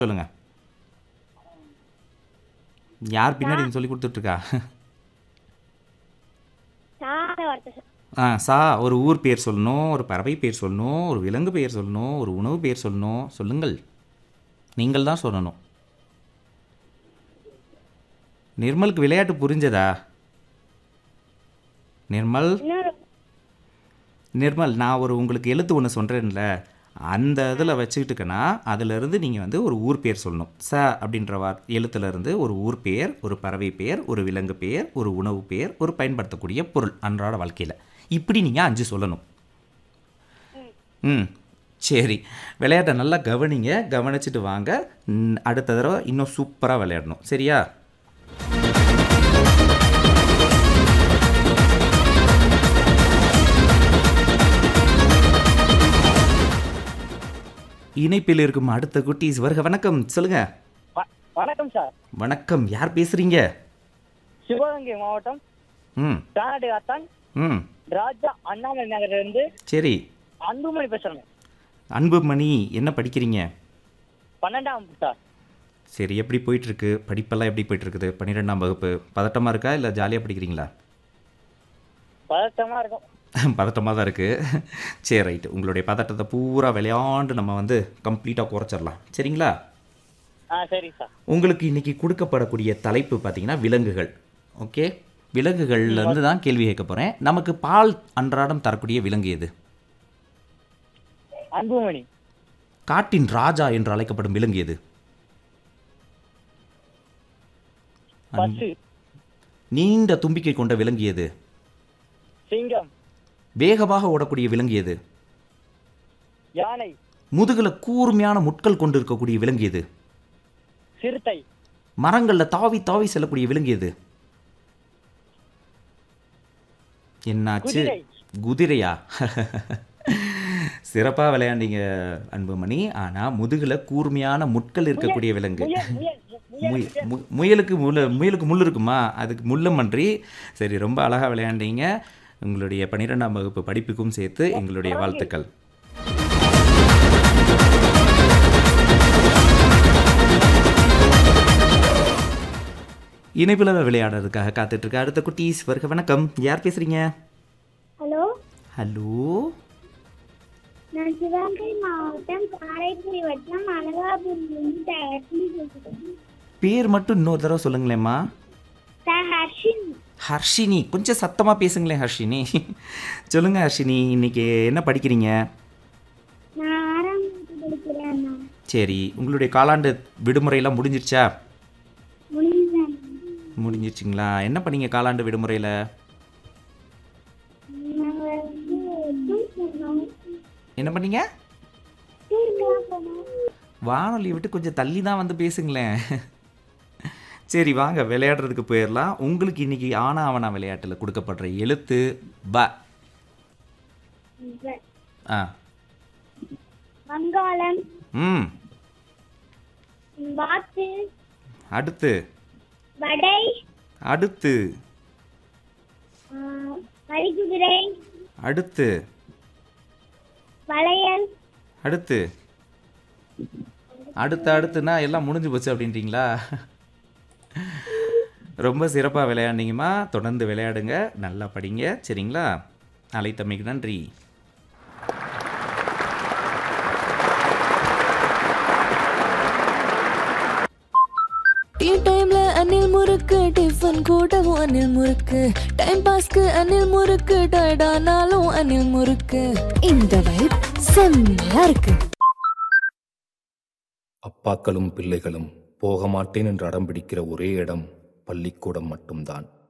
சொல்லுங்க யார் பின்னாடி சொல்லி கொடுத்துட்ருக்கா சாத வார்த்தை சொல். ஆ சா ஒரு ஊர் பேர் சொல்லணும் ஒரு பறவை பேர் சொல்லணும் ஒரு விலங்கு பேர் சொல்லணும் ஒரு உணவு பேர் சொல்லணும் சொல்லுங்கள் நீங்கள் தான் சொல்லணும் நிர்மலுக்கு விளையாட்டு புரிஞ்சதா நிர்மல் இன்னொரு நிர்மல் நான் ஒரு உங்களுக்கு எழுத்து ஒன்று சொல்கிறேன்ல அந்த இதில் வச்சுக்கிட்டுக்கன்னா அதிலிருந்து நீங்கள் வந்து ஒரு ஊர் பேர் சொல்லணும் ச அப்படின்ற வார் எழுத்துலேருந்து ஒரு ஊர் பேர் ஒரு பறவை பேர் ஒரு விலங்கு பேர் ஒரு உணவு பேர் ஒரு பயன்படுத்தக்கூடிய பொருள் அன்றாட வாழ்க்கையில் இப்படி நீங்கள் அஞ்சு சொல்லணும் ம் சரி விளையாட்டை நல்லா கவனிங்க கவனிச்சிட்டு வாங்க ம், அடுத்த தடவை இன்னும் சூப்பராக விளையாடணும் சரியா இணைப்பில் இருக்கும் அடுத்த குட்டீஸ் வருக வணக்கம் சொல்லுங்க வ- வணக்கம் சார் வணக்கம் யார் பேசுறீங்க சிவகங்கை மாவட்டம் ம் தானாடி அத்தான் ம் ராஜா அண்ணாமலை நகர்ல இருந்து சரி அன்புமணி பேசுறேன் அன்புமணி என்ன படிக்கிறீங்க பன்னெண்டாம் வகுப்பு சார் சரி எப்படி போயிட்டுருக்கு படிப்பெல்லாம் எப்படி போயிட்டுருக்குது பன்னிரெண்டாம் வகுப்பு பதட்டமாக இருக்கா இல்லை ஜாலியாக படிக்கிறீங்களா பதட்டமா இருக்கும் பதட்டமாக தான் இருக்குது சரி ரைட்டு உங்களுடைய பதட்டத்தை பூரா விளையாண்டு நம்ம வந்து கம்ப்ளீட்டாக குறைச்சிடலாம் சரிங்களா ஆ சரி சார் உங்களுக்கு இன்னைக்கு கொடுக்கப்படக்கூடிய தலைப்பு பார்த்தீங்கன்னா விலங்குகள் ஓகே விலங்குகள்லேருந்து தான் கேள்வி கேட்க போகிறேன் நமக்கு பால் அன்றாடம் தரக்கூடிய விலங்கு எது அன்புமணி காட்டின் ராஜா என்று அழைக்கப்படும் விலங்கு எது பசு நீண்ட தும்பிக்கை கொண்ட விலங்கு எது சிங்கம் வேகமாக ஓடக்கூடிய விலங்கு எது யானை முதுகுல கூர்மையான முட்கள் கொண்டு இருக்கக்கூடிய விலங்கு எது சிறுத்தை மரங்கள்ல தாவி தாவி செல்லக்கூடிய விலங்கு எது என்னாச்சு குதிரை. குதிரையா சிறப்பா விளையாண்டீங்க அன்புமணி ஆனா முதுகுல கூர்மையான முட்கள் இருக்கக்கூடிய விலங்கு முயல் முயல் முயல் முய- மு- முயலுக்கு முள்ள முயலுக்கு முள் இருக்குமா அதுக்கு முள்ளமன்றி சரி ரொம்ப அழகா விளையாண்டீங்க உங்களுடைய பன்னிரெண்டாம் வகுப்பு படிப்புக்கும் சேர்த்து எங்களுடைய வாழ்த்துக்கள் இணைப்பில் விளையாடுறதுக்காக காத்துட்டு இருக்க அடுத்த குட்டீஸ் வருக வணக்கம் யார் பேசுறீங்க ஹலோ ஹலோ நான் சிவகங்கை மாவட்டம் காரைக்குடி வட்டம் அழகாபுரியிலிருந்து தர்ஷினி பேசுகிறேன் பேர் மட்டும் இன்னொரு தடவை சொல்லுங்களேம்மா தர்ஷினி ஹர்ஷினி கொஞ்சம் சத்தமாக பேசுங்களேன் ஹர்ஷினி சொல்லுங்க ஹர்ஷினி இன்னைக்கு என்ன படிக்கிறீங்க நான் ஆறாம் வகுப்பு படிக்கிறேன் அண்ணா. சரி உங்களுடைய காலாண்டு விடுமுறையெல்லாம் முடிஞ்சிருச்சா முடிஞ்சேன் முடிஞ்சிருச்சுங்களா என்ன பண்ணீங்க காலாண்டு விடுமுறையில் நாங்கள் வந்து டூர் போனோம் என்ன பண்ணீங்க டூருக்குலாம் போனோம் வானொலி விட்டு கொஞ்சம் தள்ளி தான் வந்து பேசுங்களேன் சரி வாங்க விளையாடுறதுக்கு போயிடலாம் உங்களுக்கு இன்னைக்கு ஆனா அவனா விளையாட்டில் கொடுக்கப்படுற எழுத்து ப வ- ஆ வங்காளம் ம் வாத்து அடுத்து வடை அடுத்து ஆ, வரிகுதிரை அடுத்து வளையல் அடுத்து அடுத்து அடுத்துனா எல்லாம் முடிஞ்சு போச்சு அப்படின்றீங்களா ரொம்ப சிறப்பாக விளையாண்டீங்கம்மா தொடர்ந்து விளையாடுங்க நல்லா படிங்க சரிங்களா அழைத்தமைக்கு நன்றி டீ டைம்ல அணில் முறுக்கு டிஃபன் கூடவும் அணில் முறுக்கு டைம் பாஸ்க்கு அணில் முறுக்கு டயர்டானாலும் அணில் முறுக்கு இந்த வைப் செம்மையா இருக்கு அப்பாக்களும் பிள்ளைகளும் போக மாட்டேன் என்று அடம் பிடிக்கிற ஒரே இடம் பள்ளிக்கூடம் மட்டும்தான்